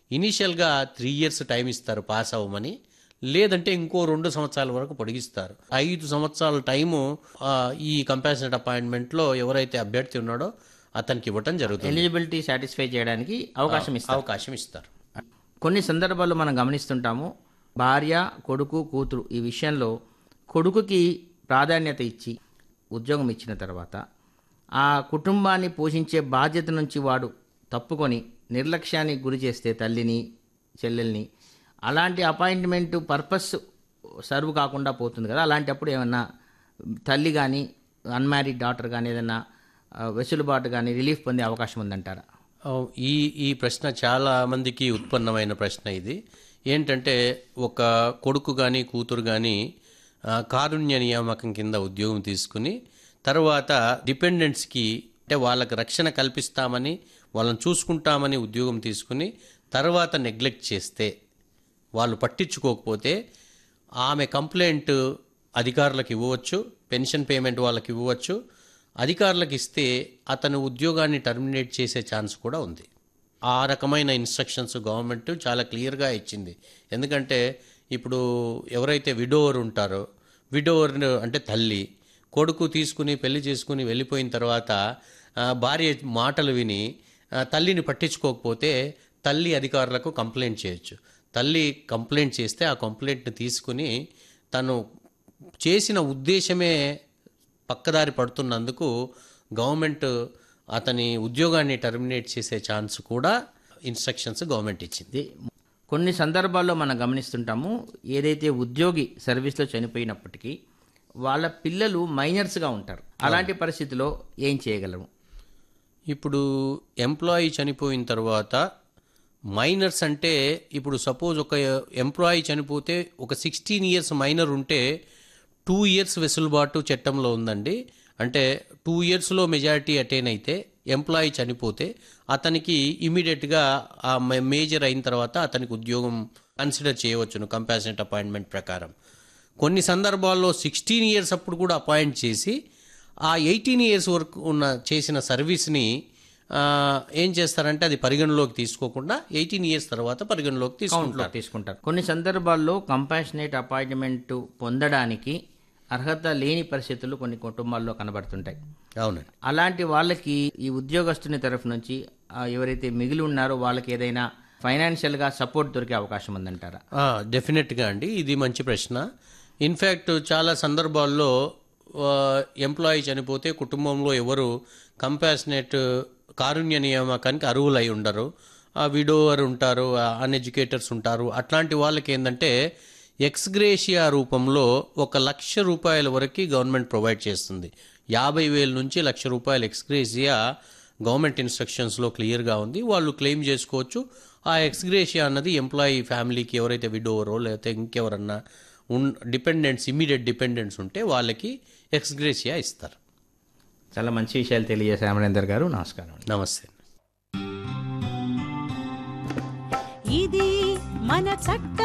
ఇనీషియల్గా three years time ఇస్తారు pass అవ్వమని లేదంటే ఇంకో రెండు సంవత్సరాల వరకు పొడిగిస్తారు ఐదు సంవత్సరాల టైము ఆ, ఈ కంపాషనెట్ అపాయింట్మెంట్లో ఎవరైతే అభ్యర్థి ఉన్నాడో అతనికి ఇవ్వటం జరుగుతుంది ఎలిజిబిలిటీ సాటిస్ఫై చేయడానికి అవకాశం ఇస్తారు అవకాశం ఇస్తారు కొన్ని సందర్భాల్లో మనం గమనిస్తుంటాము భార్య కొడుకు కూతురు ఈ విషయంలో కొడుకుకి ప్రాధాన్యత ఇచ్చి ఉద్యోగం ఇచ్చిన తర్వాత ఆ కుటుంబాన్ని పోషించే బాధ్యత నుంచి వాడు తప్పుకొని నిర్లక్ష్యానికి గురి చేస్తే తల్లిని చెల్లెల్ని అలాంటి అపాయింట్మెంట్ పర్పస్ సర్వ్ కాకుండా పోతుంది కదా అలాంటప్పుడు ఏమన్నా తల్లి కానీ అన్మ్యారీడ్ డాటర్ కానీ ఏదైనా ఆ, వెసులుబాటు కానీ రిలీఫ్ పొందే అవకాశం ఉందంటారా ఆ, ఈ ఈ ప్రశ్న చాలా మందికి ఉత్పన్నమైన ప్రశ్న ఇది ఏంటంటే ఒక కొడుకు కానీ కూతురు కానీ కారుణ్య నియామకం కింద ఉద్యోగం తీసుకుని తర్వాత డిపెండెంట్స్కి అంటే వాళ్ళకి రక్షణ కల్పిస్తామని వాళ్ళని చూసుకుంటామని ఉద్యోగం తీసుకుని తర్వాత నెగ్లెక్ట్ చేస్తే వాళ్ళు పట్టించుకోకపోతే ఆమె కంప్లైంట్ అధికారులకు ఇవ్వవచ్చు పెన్షన్ పేమెంట్ వాళ్ళకి ఇవ్వవచ్చు అధికారులకు ఇస్తే అతను ఉద్యోగాన్ని టర్మినేట్ చేసే ఛాన్స్ కూడా ఉంది ఆ రకమైన ఇన్స్ట్రక్షన్స్ గవర్నమెంట్ చాలా క్లియర్గా ఇచ్చింది ఎందుకంటే ఇప్పుడు ఎవరైతే విడోవర్ ఉంటారో విడోవర్ అంటే తల్లి కొడుకు తీసుకుని పెళ్లి చేసుకుని వెళ్ళిపోయిన తర్వాత ఆ, భార్య మాటలు విని ఆ, తల్లిని పట్టించుకోకపోతే తల్లి అధికారులకు కంప్లైంట్ చేయొచ్చు తల్లి కంప్లైంట్ చేస్తే ఆ కంప్లైంట్ని తీసుకుని తను చేసిన ఉద్దేశమే పక్కదారి పడుతున్నందుకు గవర్నమెంట్ అతని ఉద్యోగాన్ని టర్మినేట్ చేసే ఛాన్స్ కూడా ఇన్స్ట్రక్షన్స్ గవర్నమెంట్ ఇచ్చింది ఇది కొన్ని సందర్భాల్లో మనం గమనిస్తుంటాము ఏదైతే ఉద్యోగి సర్వీస్లో చనిపోయినప్పటికీ వాళ్ళ పిల్లలు మైనర్స్గా ఉంటారు అలాంటి పరిస్థితిలో ఏం చేయగలము ఇప్పుడు ఎంప్లాయీ చనిపోయిన తర్వాత మైనర్స్ అంటే ఇప్పుడు సపోజ్ ఒక ఎంప్లాయీ చనిపోతే ఒక సిక్స్టీన్ ఇయర్స్ మైనర్ ఉంటే టూ ఇయర్స్ వెసులుబాటు చట్టంలో ఉందండి అంటే టూ ఇయర్స్లో మెజారిటీ అటైన్ అయితే ఎంప్లాయీ చనిపోతే అతనికి ఇమీడియట్గా ఆ మేజర్ అయిన తర్వాత అతనికి ఉద్యోగం కన్సిడర్ చేయవచ్చును కంపాషనెట్ అపాయింట్మెంట్ ప్రకారం కొన్ని సందర్భాల్లో సిక్స్టీన్ ఇయర్స్ అప్పుడు కూడా అపాయింట్ చేసి ఆ ఎయిటీన్ ఇయర్స్ వరకు ఉన్న చేసిన సర్వీస్ని ఆ, ఏం చేస్తారంటే అది పరిగణలోకి తీసుకోకుండా ఎయిటీన్ ఇయర్స్ తర్వాత పరిగణలోకి తీసుకుంటారు తీసుకుంటారు కొన్ని సందర్భాల్లో కంపాషనేట్ అపాయింట్మెంట్ పొందడానికి అర్హత లేని పరిస్థితులు కొన్ని కుటుంబాల్లో కనబడుతుంటాయి అవునండి అలాంటి వాళ్ళకి ఈ ఉద్యోగస్తుని తరఫు నుంచి ఆ, ఎవరైతే మిగిలి ఉన్నారో వాళ్ళకి ఏదైనా ఫైనాన్షియల్గా సపోర్ట్ దొరికే అవకాశం ఉందంటారా డెఫినెట్గా అండి ఇది మంచి ప్రశ్న ఇన్ఫ్యాక్ట్ చాలా సందర్భాల్లో ఎంప్లాయీ చనిపోతే కుటుంబంలో ఎవరు కంపాషనేట్ కారుణ్య నియామకానికి అర్హులై ఉండరు ఆ విడోవర్ ఉంటారు అన్ఎడ్యుకేటర్స్ ఉంటారు అట్లాంటి వాళ్ళకి ఏంటంటే ఎక్స్గ్రేషియా రూపంలో ఒక లక్ష రూపాయల వరకు గవర్నమెంట్ ప్రొవైడ్ చేస్తుంది యాభై వేల నుంచి లక్ష రూపాయల ఎక్స్గ్రేషియా గవర్నమెంట్ ఇన్స్ట్రక్షన్స్లో క్లియర్గా ఉంది వాళ్ళు క్లెయిమ్ చేసుకోవచ్చు ఆ ఎక్స్గ్రేషియా అన్నది ఎంప్లాయీ ఫ్యామిలీకి ఎవరైతే విడోవరో లేకపోతే ఇంకెవరన్నా ఉన్ డిపెండెంట్స్ ఇమీడియట్ డిపెండెంట్స్ ఉంటే వాళ్ళకి ఎక్స్గ్రేషియా ఇస్తారు చాలా మంచి విషయాలు తెలియజేశారు అమరేందర్ గారు నమస్కారం నమస్తే ఇది మన చట్ట